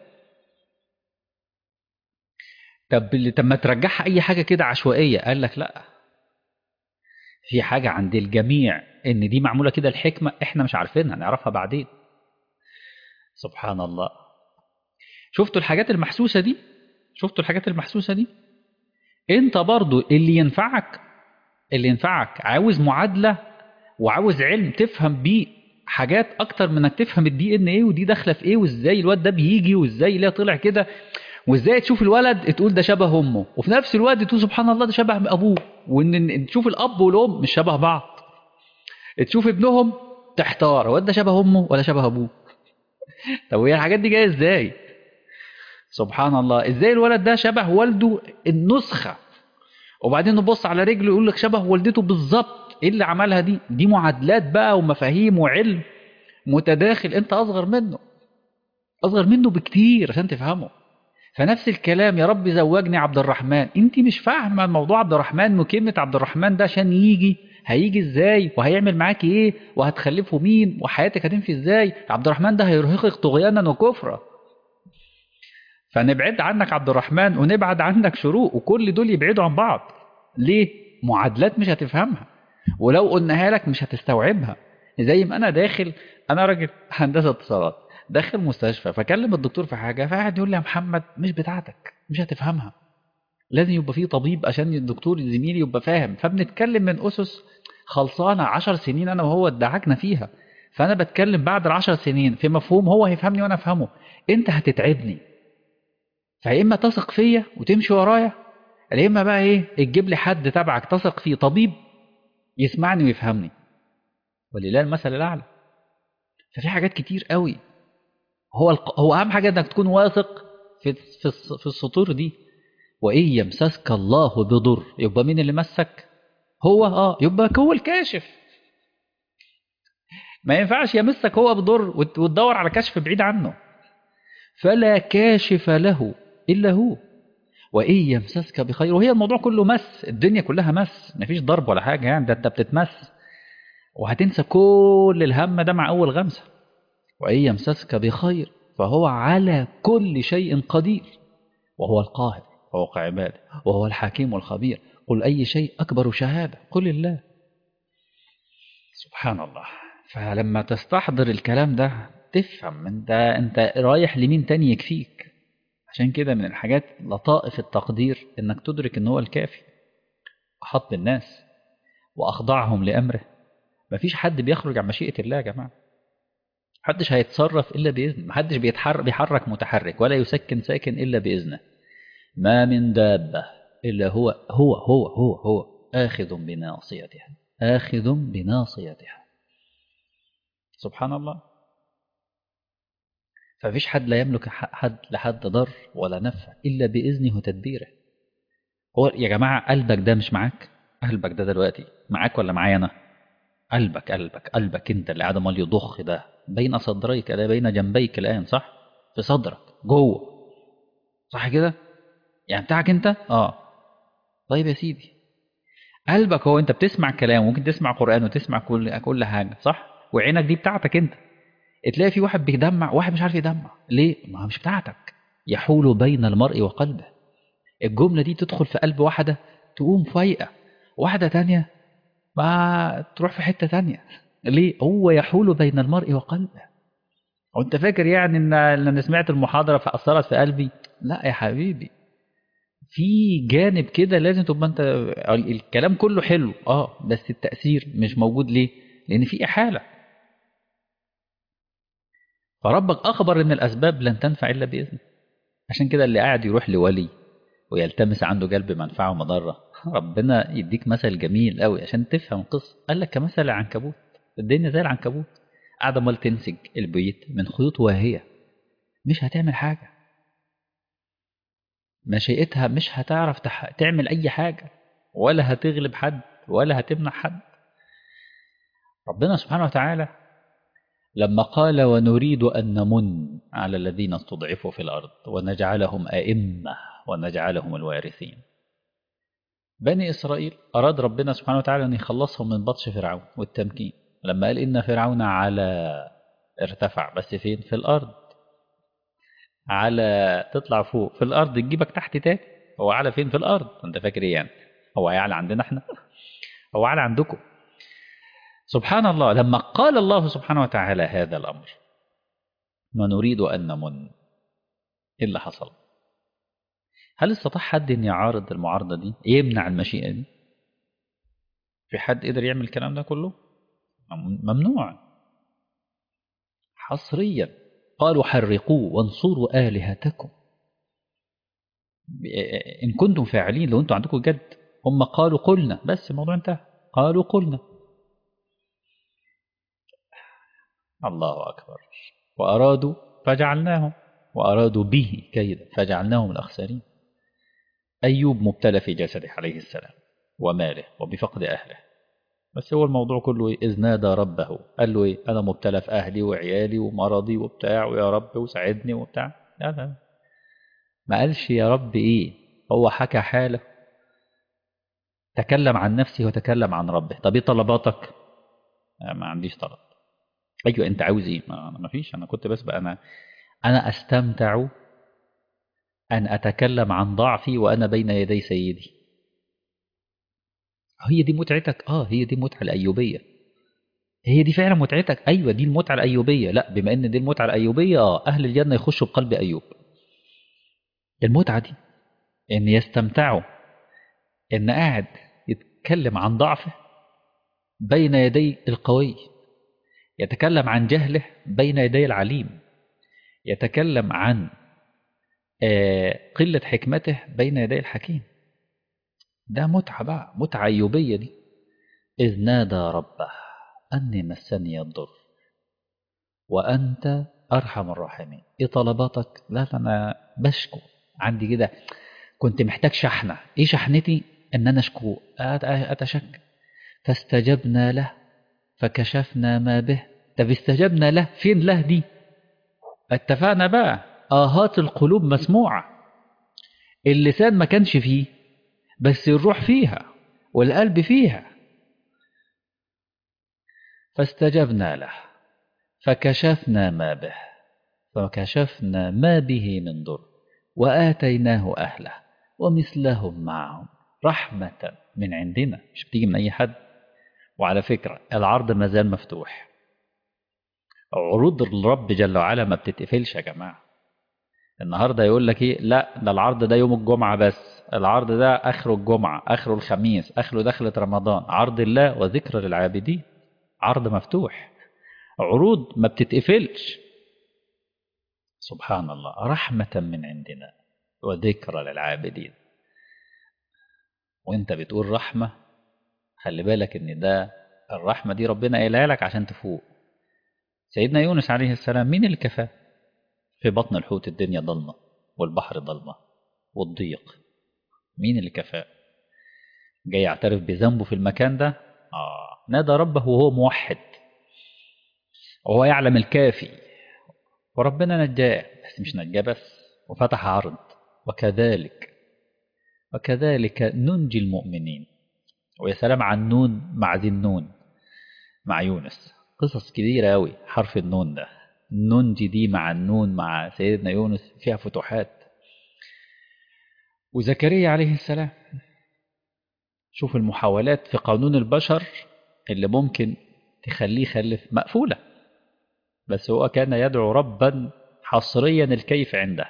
طب طب ما ترجعها اي حاجة كده عشوائية قال لك لا في حاجة عند الجميع إن دي معمولة كده الحكمة إحنا مش عارفينها نعرفها بعدين سبحان الله شفتوا الحاجات المحسوسة دي شفتوا الحاجات المحسوسة دي أنت برضو اللي ينفعك اللي ينفعك عاوز معادلة وعاوز علم تفهم بيه حاجات أكتر من إنك تفهم الدي إن إيه ودي داخلة في إيه وإزاي الواد ده بيجي وإزاي ليه طلع كده وازاي تشوف الولد تقول ده شبه امه وفي نفس الوقت تقول سبحان الله ده شبه ابوه وان تشوف الاب والام مش شبه بعض تشوف ابنهم تحتار هو ده شبه امه ولا شبه ابوه طب وهي الحاجات دي جايه ازاي سبحان الله ازاي الولد ده شبه والده النسخه وبعدين نبص على رجله يقول لك شبه والدته بالظبط ايه اللي عملها دي دي معادلات بقى ومفاهيم وعلم متداخل انت اصغر منه اصغر منه بكتير عشان تفهمه فنفس الكلام يا رب زوجني عبد الرحمن انت مش فاهمه الموضوع عبد الرحمن وكلمه عبد الرحمن ده عشان يجي هيجي ازاي وهيعمل معاكي ايه وهتخلفه مين وحياتك هتمشي ازاي عبد الرحمن ده هيرهقك طغيانا وكفرا فنبعد عنك عبد الرحمن ونبعد عنك شروق وكل دول يبعدوا عن بعض ليه معادلات مش هتفهمها ولو قلناها لك مش هتستوعبها زي ما انا داخل انا راجل هندسه اتصالات داخل مستشفى فكلم الدكتور في حاجه فقعد يقول لي يا محمد مش بتاعتك مش هتفهمها لازم يبقى فيه طبيب عشان الدكتور زميلي يبقى فاهم فبنتكلم من اسس خلصانه عشر سنين انا وهو ادعكنا فيها فانا بتكلم بعد العشر سنين في مفهوم هو هيفهمني وانا افهمه انت هتتعبني فيا اما تثق فيا وتمشي ورايا يا اما بقى ايه تجيب لي حد تبعك تثق فيه طبيب يسمعني ويفهمني ولله المثل الاعلى ففي حاجات كتير قوي هو الق... هو اهم حاجه انك تكون واثق في في في السطور دي وان يمسسك الله بضر يبقى مين اللي مسك هو اه يبقى هو الكاشف ما ينفعش يمسك هو بضر وتدور على كشف بعيد عنه فلا كاشف له الا هو وان يمسسك بخير وهي الموضوع كله مس الدنيا كلها مس مفيش ضرب ولا حاجه يعني ده انت بتتمس وهتنسى كل الهم ده مع اول غمسه وان يمسسك بخير فهو على كل شيء قدير وهو القاهر فوق عباده وهو الحكيم الخبير قل أي شيء أكبر شهادة قل الله سبحان الله فلما تستحضر الكلام ده تفهم انت انت رايح لمين تاني يكفيك عشان كده من الحاجات لطائف التقدير انك تدرك ان هو الكافي احط الناس واخضعهم لامره مفيش حد بيخرج عن مشيئه الله يا جماعه محدش هيتصرف الا باذنه محدش بيتحرك بيحرك متحرك ولا يسكن ساكن الا باذنه ما من دابه الا هو هو هو هو هو اخذ بناصيتها اخذ بناصيتها سبحان الله ففيش حد لا يملك حد لحد ضر ولا نفع الا باذنه وتدبيره هو يا جماعه قلبك ده مش معاك قلبك ده دلوقتي معاك ولا معايا انا قلبك قلبك قلبك انت اللي قاعد امال يضخ ده بين صدريك ده بين جنبيك الان صح في صدرك جوه صح كده يعني بتاعك انت اه طيب يا سيدي قلبك هو انت بتسمع كلام ممكن تسمع قران وتسمع كل كل حاجه صح وعينك دي بتاعتك انت تلاقي في واحد بيدمع واحد مش عارف يدمع ليه ما مش بتاعتك يحول بين المرء وقلبه الجمله دي تدخل في قلب واحده تقوم فايقه واحده تانية ما تروح في حته تانية ليه هو يحول بين المرء وقلبه وانت فاكر يعني ان انا سمعت المحاضره فاثرت في قلبي لا يا حبيبي في جانب كده لازم تبقى انت الكلام كله حلو اه بس التاثير مش موجود ليه لان في احاله فربك اخبر ان الاسباب لن تنفع الا باذنه عشان كده اللي قاعد يروح لولي ويلتمس عنده جلب منفعه ومضره ربنا يديك مثل جميل قوي عشان تفهم القصه قال لك كمثل العنكبوت الدنيا زي العنكبوت قاعده امال تنسج البيت من خيوط واهيه مش هتعمل حاجه مشيئتها مش هتعرف تح... تعمل اي حاجه ولا هتغلب حد ولا هتمنع حد ربنا سبحانه وتعالى لما قال ونريد أن نمن على الذين استضعفوا في الأرض ونجعلهم أئمة ونجعلهم الوارثين بني إسرائيل أراد ربنا سبحانه وتعالى أن يخلصهم من بطش فرعون والتمكين لما قال إن فرعون على ارتفع بس فين في الأرض على تطلع فوق في الأرض تجيبك تحت تاني هو على فين في الأرض أنت فاكر إيه يعني هو هيعلى عندنا إحنا هو على عندكم سبحان الله لما قال الله سبحانه وتعالى هذا الأمر ونريد أن نمن إيه اللي حصل هل استطاع حد أن يعارض المعارضة دي يمنع المشيئة دي في حد قدر يعمل الكلام ده كله ممنوع حصريا قالوا حرقوه وانصروا آلهتكم إن كنتم فاعلين لو أنتم عندكم جد هم قالوا قلنا بس الموضوع انتهى قالوا قلنا الله أكبر وأرادوا فجعلناهم وأرادوا به كيدا فجعلناهم الأخسرين أيوب مبتلى في جسده عليه السلام وماله وبفقد أهله بس هو الموضوع كله إيه؟ إذ نادى ربه قال له إيه أنا مبتلى في أهلي وعيالي ومرضي وبتاع ويا رب وساعدني وبتاع لا لا ما قالش يا رب إيه هو حكى حاله تكلم عن نفسه وتكلم عن ربه طب إيه طلباتك ما عنديش طلب أيوة أنت عاوز إيه ما ما فيش أنا كنت بس بقى أنا أنا أستمتع أن أتكلم عن ضعفي وأنا بين يدي سيدي هي دي متعتك آه هي دي المتعة الأيوبية هي دي فعلا متعتك أيوة دي المتعة الأيوبية لا بما إن دي المتعة الأيوبية آه أهل الجنة يخشوا بقلب أيوب المتعة دي إن يستمتعوا إن قاعد يتكلم عن ضعفه بين يدي القوي يتكلم عن جهله بين يدي العليم يتكلم عن قلة حكمته بين يدي الحكيم ده متعة بقى متعة أيوبية دي إذ نادى ربه أني مسني الضر وأنت أرحم الراحمين إيه طلباتك؟ لا أنا بشكو عندي كده كنت محتاج شحنة إيه شحنتي؟ إن أنا أشكو أتشك فاستجبنا له فكشفنا ما به طب استجبنا له فين له دي؟ اتفقنا بقى آهات القلوب مسموعة اللسان ما كانش فيه بس الروح فيها والقلب فيها فاستجبنا له فكشفنا ما به فكشفنا ما به من ضر وآتيناه أهله ومثلهم معهم رحمة من عندنا مش بتيجي من أي حد وعلى فكرة العرض ما زال مفتوح عروض الرب جل وعلا ما بتتقفلش يا جماعة النهاردة يقول لك ايه لا ده العرض ده يوم الجمعة بس العرض ده آخره الجمعة آخره الخميس آخره دخلة رمضان عرض الله وذكر للعابدين عرض مفتوح عروض ما بتتقفلش سبحان الله رحمة من عندنا وذكرى للعابدين وانت بتقول رحمة خلي بالك ان ده الرحمة دي ربنا قايلها لك عشان تفوق سيدنا يونس عليه السلام مين اللي كفاه في بطن الحوت الدنيا ضلمة والبحر ضلمة والضيق مين اللي كفاه جاي يعترف بذنبه في المكان ده آه نادى ربه وهو موحد وهو يعلم الكافي وربنا نجاه بس مش نجاه بس وفتح عرض وكذلك وكذلك ننجي المؤمنين ويا سلام عن نون مع ذي النون مع يونس قصص كبيرة أوي حرف النون ده ننجي دي مع النون مع سيدنا يونس فيها فتوحات وزكريا عليه السلام شوف المحاولات في قانون البشر اللي ممكن تخليه يخلف مقفولة بس هو كان يدعو ربا حصريا الكيف عنده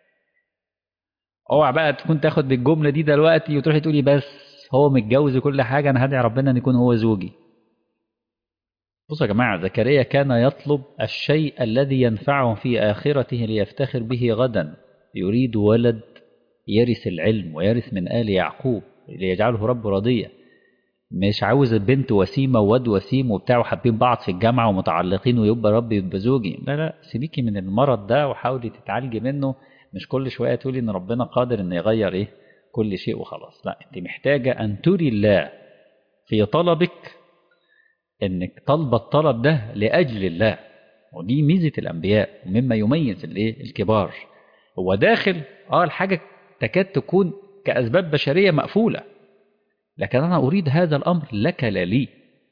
اوعى بقى تكون تاخد بالجملة دي دلوقتي وتروحي تقولي بس هو متجوز وكل حاجة أنا هدعي ربنا أن يكون هو زوجي بصوا يا جماعة زكريا كان يطلب الشيء الذي ينفعه في آخرته ليفتخر به غدا يريد ولد يرث العلم ويرث من آل يعقوب ليجعله رب رضية مش عاوز بنت وسيمة وواد وسيم وبتاع وحابين بعض في الجامعة ومتعلقين ويبقى رب يبقى زوجي لا لا سيبيكي من المرض ده وحاولي تتعالجي منه مش كل شوية تقولي ان ربنا قادر ان يغير ايه كل شيء وخلاص لا انت محتاجة ان تري الله في طلبك انك طالبه الطلب ده لاجل الله ودي ميزه الانبياء ومما يميز الايه الكبار هو داخل اه الحاجه تكاد تكون كاسباب بشريه مقفوله لكن انا اريد هذا الامر لك لا لي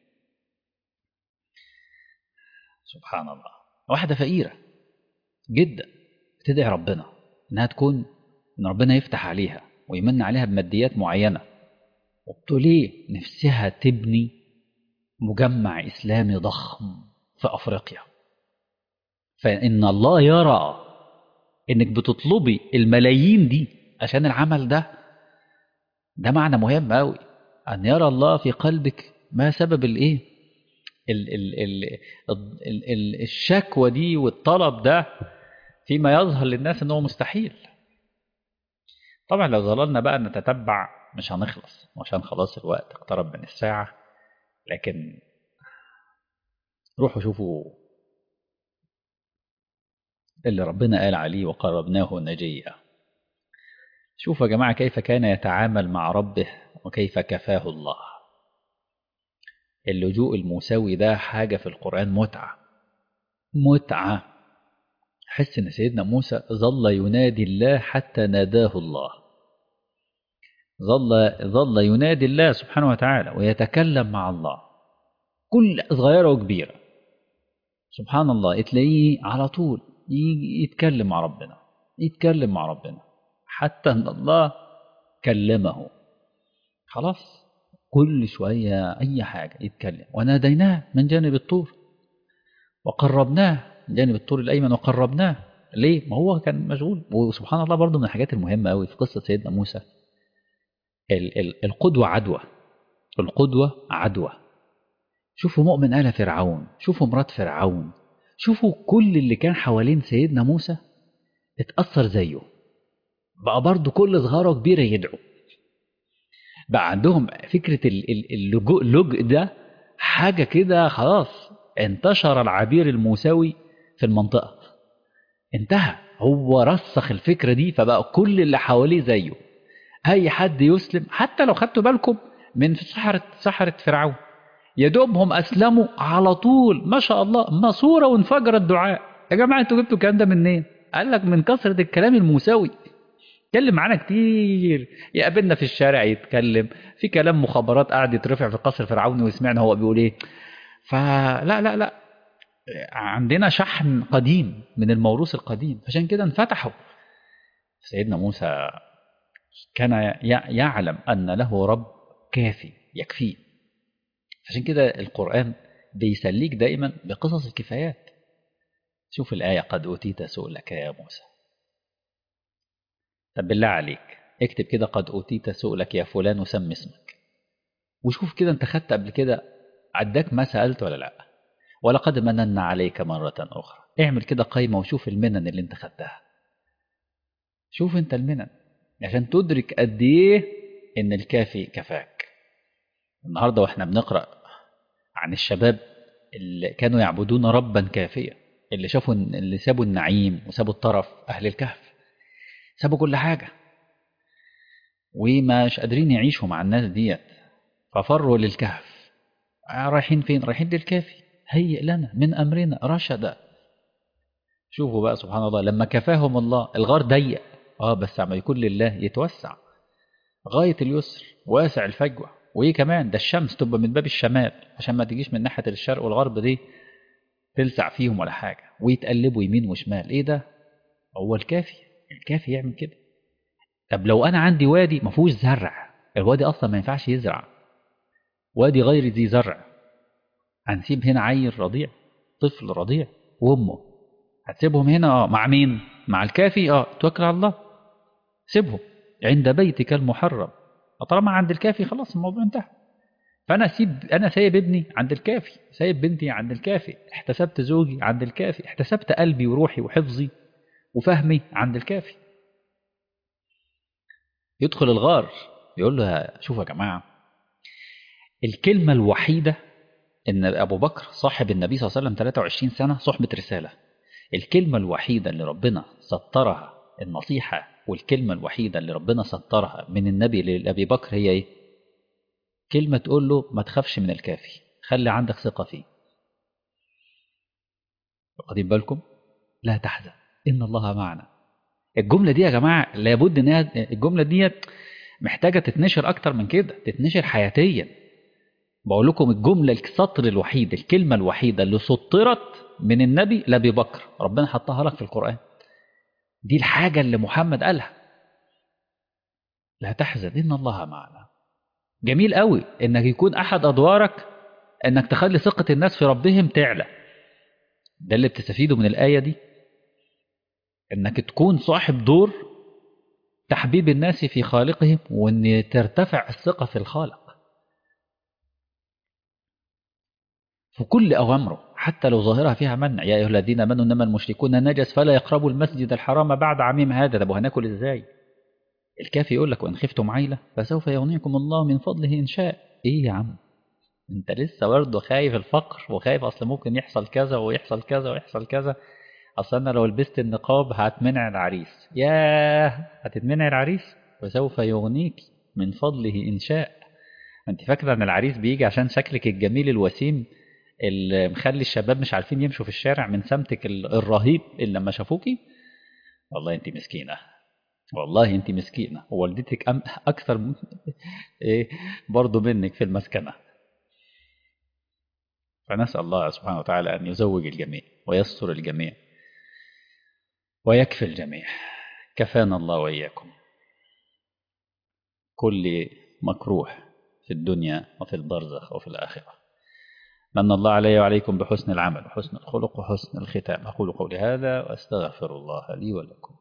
سبحان الله واحده فقيره جدا بتدعي ربنا انها تكون ان ربنا يفتح عليها ويمن عليها بماديات معينه وبتقول ايه نفسها تبني مجمع إسلامي ضخم في أفريقيا فإن الله يرى إنك بتطلبي الملايين دي عشان العمل ده ده معنى مهم أوي أن يرى الله في قلبك ما سبب الإيه ال ال ال ال ال الشكوى دي والطلب ده فيما يظهر للناس أنه مستحيل طبعا لو ظللنا بقى نتتبع مش هنخلص عشان خلاص الوقت اقترب من الساعة لكن روحوا شوفوا اللي ربنا قال عليه وقربناه نجيا شوفوا يا جماعة كيف كان يتعامل مع ربه وكيف كفاه الله اللجوء الموسوي ده حاجة في القرآن متعة متعة حس ان سيدنا موسى ظل ينادي الله حتى ناداه الله ظل ظل ينادي الله سبحانه وتعالى ويتكلم مع الله كل صغيره وكبيره سبحان الله تلاقيه على طول يجي يتكلم مع ربنا يتكلم مع ربنا حتى ان الله كلمه خلاص كل شويه اي حاجه يتكلم وناديناه من جانب الطور وقربناه من جانب الطور الايمن وقربناه ليه ما هو كان مشغول وسبحان الله برضه من الحاجات المهمه قوي في قصه سيدنا موسى ال ال القدوه عدوى القدوه عدوى شوفوا مؤمن آل فرعون شوفوا مرات فرعون شوفوا كل اللي كان حوالين سيدنا موسى اتأثر زيه بقى برضه كل صغيرة وكبيرة يدعو بقى عندهم فكرة اللجوء اللجء ده حاجة كده خلاص انتشر العبير الموسوي في المنطقة انتهى هو رسخ الفكرة دي فبقى كل اللي حواليه زيه أي حد يسلم حتى لو خدتوا بالكم من سحرة سحرة فرعون يا دوبهم أسلموا على طول ما شاء الله ماسورة وانفجر الدعاء يا جماعة انتوا جبتوا الكلام ده منين؟ قال لك من كثرة الكلام الموسوي اتكلم معانا كتير يقابلنا في الشارع يتكلم في كلام مخابرات قاعد يترفع في قصر فرعون وسمعنا هو بيقول ايه فلا لا لا عندنا شحن قديم من الموروث القديم عشان كده انفتحوا سيدنا موسى كان يعلم أن له رب كافي يكفيه عشان كده القرآن بيسليك دائما بقصص الكفايات شوف الآية قد أوتيت سؤلك يا موسى طب بالله عليك اكتب كده قد أوتيت سؤلك يا فلان وسم اسمك وشوف كده انت خدت قبل كده عداك ما سألت ولا لا ولقد مننا عليك مرة أخرى اعمل كده قايمة وشوف المنن اللي انت خدتها شوف انت المنن عشان تدرك قد ايه ان الكافي كفاك النهارده واحنا بنقرا عن الشباب اللي كانوا يعبدون ربا كافيا اللي شافوا اللي سابوا النعيم وسابوا الطرف اهل الكهف سابوا كل حاجه ومش قادرين يعيشوا مع الناس ديت ففروا للكهف رايحين فين رايحين للكافي هيئ لنا من امرنا رشدا شوفوا بقى سبحان الله لما كفاهم الله الغار ضيق اه بس عما يكون لله يتوسع غايه اليسر واسع الفجوه وايه كمان ده الشمس تبقى من باب الشمال عشان ما تجيش من ناحيه الشرق والغرب دي تلسع فيهم ولا حاجه ويتقلبوا يمين وشمال ايه ده هو الكافي الكافي يعمل كده طب لو انا عندي وادي ما فيهوش زرع الوادي اصلا ما ينفعش يزرع وادي غير ذي زرع هنسيب هنا عيل رضيع طفل رضيع وامه هتسيبهم هنا اه مع مين مع الكافي اه توكل على الله سيبهم عند بيتك المحرم طالما عند الكافي خلاص الموضوع انتهى فانا سيب انا سايب ابني عند الكافي سايب بنتي عند الكافي احتسبت زوجي عند الكافي احتسبت قلبي وروحي وحفظي وفهمي عند الكافي يدخل الغار يقول له شوفوا يا جماعه الكلمه الوحيده ان ابو بكر صاحب النبي صلى الله عليه وسلم 23 سنه صحبه رساله الكلمه الوحيده اللي ربنا سطرها النصيحه والكلمة الوحيدة اللي ربنا سطرها من النبي لأبي بكر هي إيه؟ كلمة تقول له ما تخافش من الكافي خلي عندك ثقة فيه واخدين بالكم؟ لا تحزن إن الله معنا الجملة دي يا جماعة لابد إن الجملة دي محتاجة تتنشر أكتر من كده تتنشر حياتيا بقول لكم الجملة السطر الوحيد الكلمة الوحيدة اللي سطرت من النبي لأبي بكر ربنا حطها لك في القرآن دي الحاجة اللي محمد قالها لا تحزن إن الله معنا جميل قوي إنك يكون أحد أدوارك إنك تخلي ثقة الناس في ربهم تعلى ده اللي بتستفيده من الآية دي إنك تكون صاحب دور تحبيب الناس في خالقهم وإن ترتفع الثقة في الخالق في كل أوامره حتى لو ظاهرها فيها منع يا أيها الذين آمنوا إنما المشركون نجس فلا يقربوا المسجد الحرام بعد عامهم هذا طب وهناكل إزاي؟ الكافي يقول لك وإن خفتم عيلة فسوف يغنيكم الله من فضله إن شاء إيه يا عم؟ أنت لسه برضه خايف الفقر وخايف أصل ممكن يحصل كذا ويحصل كذا ويحصل كذا أصل أنا لو لبست النقاب هتمنع العريس ياه هتتمنع العريس وسوف يغنيك من فضله إن شاء أنت فاكرة أن العريس بيجي عشان شكلك الجميل الوسيم اللي مخلي الشباب مش عارفين يمشوا في الشارع من سمتك الرهيب اللي لما شافوكي والله أنت مسكينة والله أنت مسكينة ووالدتك أكثر من إيه برضه منك في المسكنة فنسأل الله سبحانه وتعالى أن يزوج الجميع ويستر الجميع ويكفي الجميع كفانا الله وإياكم كل مكروه في الدنيا وفي البرزخ وفي الآخرة من الله علي وعليكم بحسن العمل وحسن الخلق وحسن الختام أقول قولي هذا وأستغفر الله لي ولكم